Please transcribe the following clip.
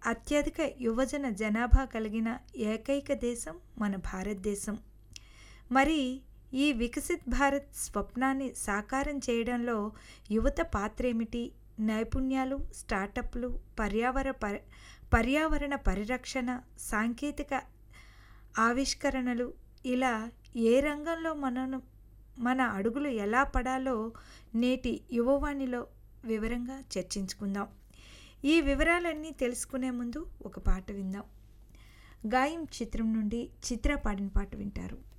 అత్యధిక యువజన జనాభా కలిగిన ఏకైక దేశం మన భారతదేశం మరి ఈ వికసిత్ భారత్ స్వప్నాన్ని సాకారం చేయడంలో యువత పాత్ర ఏమిటి నైపుణ్యాలు స్టార్టప్లు పర్యావరణ పరి పర్యావరణ పరిరక్షణ సాంకేతిక ఆవిష్కరణలు ఇలా ఏ రంగంలో మనను మన అడుగులు ఎలా పడాలో నేటి యువవాణిలో వివరంగా చర్చించుకుందాం ఈ వివరాలన్నీ తెలుసుకునే ముందు ఒక పాట విందాం గాయం చిత్రం నుండి చిత్ర పాడిన పాట వింటారు